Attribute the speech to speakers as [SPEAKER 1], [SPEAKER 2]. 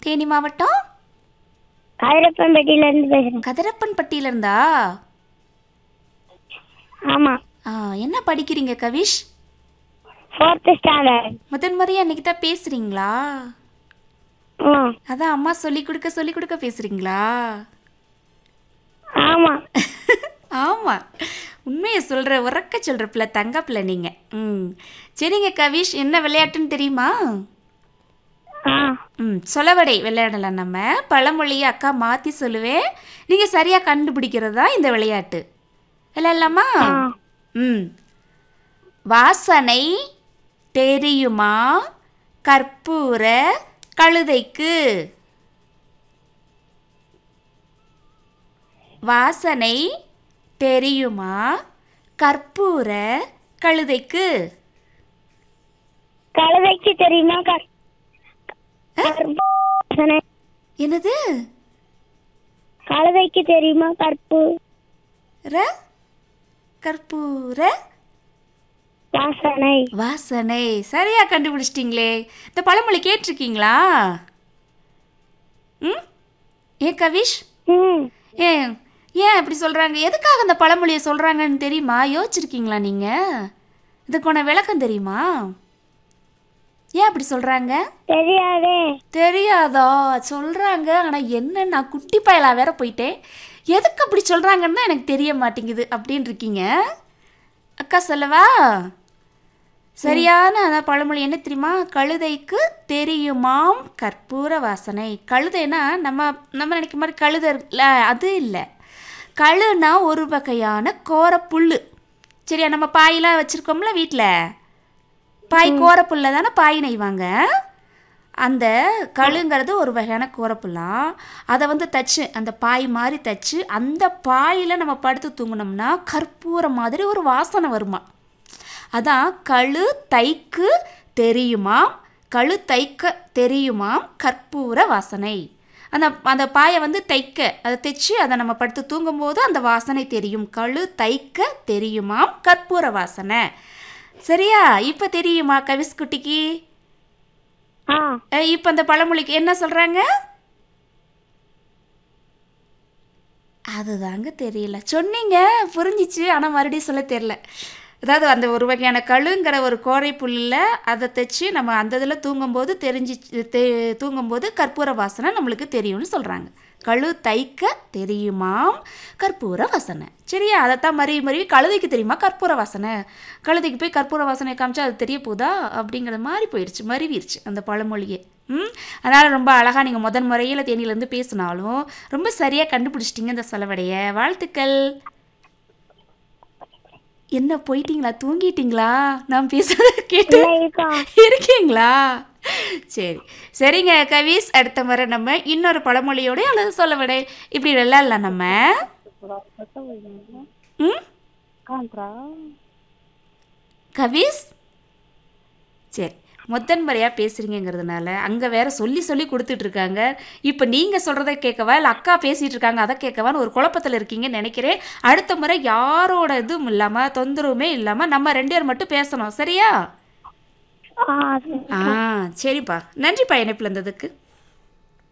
[SPEAKER 1] தேனி மாவட்டம்
[SPEAKER 2] கதிரப்பன்பட்டியில இருந்து பேசுறேன்
[SPEAKER 1] கதிரப்பன் பட்டியில இருந்தா
[SPEAKER 2] ஆமா
[SPEAKER 1] ஆ, என்ன படிக்கிறீங்க கவிஷ்
[SPEAKER 2] ஃபோர்த் ஸ்டாண்டர்ட்
[SPEAKER 1] முதன் முறையா இன்னைக்கு தான் பேசுறீங்களா
[SPEAKER 2] ம்
[SPEAKER 1] அதான் அம்மா சொல்லி கொடுக்க சொல்லி கொடுக்க பேசுறீங்களா
[SPEAKER 2] ஆமா
[SPEAKER 1] ஆமா உண்மையை சொல்ற உறக்க சொல்ற பிள்ளை தங்க பிள்ளை நீங்க ம் சரிங்க கவிஷ் என்ன விளையாட்டுன்னு தெரியுமா
[SPEAKER 2] ஆ
[SPEAKER 1] ம் சொலவடை விளையாடலாம் நம்ம பழமொழியை அக்கா மாற்றி சொல்லுவேன் நீங்கள் சரியாக கண்டுபிடிக்கிறது தான் இந்த விளையாட்டு விளையாடலாமா
[SPEAKER 2] ஆ
[SPEAKER 1] ம் வாசனை தெரியுமா கற்பூர கழுதைக்கு வாசனை தெரியுமா கற்பூர கழுதைக்கு
[SPEAKER 2] கழுதைக்கு தெரியுமா கற்- கற்பூசனை.
[SPEAKER 1] என்னது
[SPEAKER 2] கழுதைக்கு தெரியுமா கற்பூ
[SPEAKER 1] ர கற்பூர
[SPEAKER 2] வாசனை
[SPEAKER 1] வாசனை சரியா கண்டுபிடிச்சிட்டிங்களே இந்த பழமொழி கேட்டிருக்கீங்களா ம் ஏன் கவிஷ்
[SPEAKER 2] ம்
[SPEAKER 1] ஏன் ஏன் அப்படி சொல்கிறாங்க எதுக்காக அந்த பழமொழியை சொல்கிறாங்கன்னு தெரியுமா யோசிச்சிருக்கீங்களா நீங்கள் இதுக்கான விளக்கம் தெரியுமா ஏன் அப்படி சொல்கிறாங்க
[SPEAKER 2] தெரியாதே
[SPEAKER 1] தெரியாதா சொல்கிறாங்க ஆனால் என்ன நான் குட்டி பயலா வேற போயிட்டேன் எதுக்கு அப்படி சொல்கிறாங்கன்னு தான் எனக்கு தெரிய மாட்டேங்குது அப்படின்னு இருக்கீங்க அக்கா சொல்லவா சரியான அதான் பழமொழி என்ன தெரியுமா கழுதைக்கு தெரியுமாம் கற்பூர வாசனை கழுதைனா நம்ம நம்ம நினைக்கிற மாதிரி கழுதை இருக்குல்ல அது இல்லை கழுனா ஒரு வகையான கோர புல்லு சரியா நம்ம பாயெல்லாம் வச்சுருக்கோம்ல வீட்டில் பாய் கோரப்புல்ல தானே பாய் நெய்வாங்க அந்த கழுங்கிறது ஒரு வகையான கோரப்புல்லாம் அதை வந்து தச்சு அந்த பாய் மாதிரி தச்சு அந்த பாயில் நம்ம படுத்து தூங்கினோம்னா கற்பூரம் மாதிரி ஒரு வாசனை வருமா அதான் கழு தைக்கு தெரியுமாம் கழு தைக்க தெரியுமாம் கற்பூர வாசனை அந்த அந்த பாயை வந்து தைக்க அதை தைச்சு அதை நம்ம படுத்து தூங்கும்போது அந்த வாசனை தெரியும் கழு தைக்க தெரியுமாம் கற்பூர வாசனை சரியா இப்போ தெரியுமா கவிஸ்குட்டிக்கு
[SPEAKER 2] ஆ
[SPEAKER 1] இப்போ அந்த பழமொழிக்கு என்ன சொல்கிறாங்க அதுதாங்க தெரியல சொன்னீங்க புரிஞ்சிச்சு ஆனால் மறுபடியும் சொல்ல தெரியல அதாவது அந்த ஒரு வகையான கழுங்கிற ஒரு கோரை புல்லில் அதை தைச்சு நம்ம அந்த இதில் தூங்கும்போது தெரிஞ்சு தெ தூங்கும்போது கற்பூர வாசனை நம்மளுக்கு தெரியும்னு சொல்கிறாங்க கழு தைக்க தெரியுமாம் கற்பூர வாசனை சரியா அதைத்தான் மருவி மருவி கழுதைக்கு தெரியுமா கற்பூர வாசனை கழுதைக்கு போய் கற்பூர வாசனை காமிச்சா அது தெரிய போதா அப்படிங்கிற மாதிரி போயிடுச்சு மருவிருச்சு அந்த பழமொழியே ம் அதனால் ரொம்ப அழகாக நீங்கள் முதன் முறையில் தேனியிலேருந்து பேசினாலும் ரொம்ப சரியாக கண்டுபிடிச்சிட்டிங்க இந்த செலவடைய வாழ்த்துக்கள் என்ன போயிட்டீங்களா தூங்கிட்டீங்களா நான் பேசுறத கேட்டு
[SPEAKER 2] இல்லை இருக்கோம்
[SPEAKER 1] இருக்கீங்களா சரி சரிங்க கவிஸ் அடுத்த முறை நம்ம இன்னொரு பழமொழியோட அல்லது சொல்ல விட இப்படி விளையாடலாம் நம்ம ம் கவிஸ் சரி முதன் முறையாக பேசுகிறீங்கிறதுனால அங்கே வேற சொல்லி சொல்லி கொடுத்துட்டு இருக்காங்க இப்போ நீங்கள் சொல்கிறத கேட்கவா இல்லை அக்கா பேசிகிட்டு இருக்காங்க அதை கேட்கவான்னு ஒரு குழப்பத்தில் இருக்கீங்கன்னு நினைக்கிறேன் அடுத்த முறை யாரோட இதுவும் இல்லாமல் தொந்தரவுமே இல்லாமல் நம்ம ரெண்டு பேர் மட்டும் பேசணும் சரியா
[SPEAKER 2] ஆ
[SPEAKER 1] ஆ சரிப்பா நன்றிப்பா இணைப்பில் இருந்ததுக்கு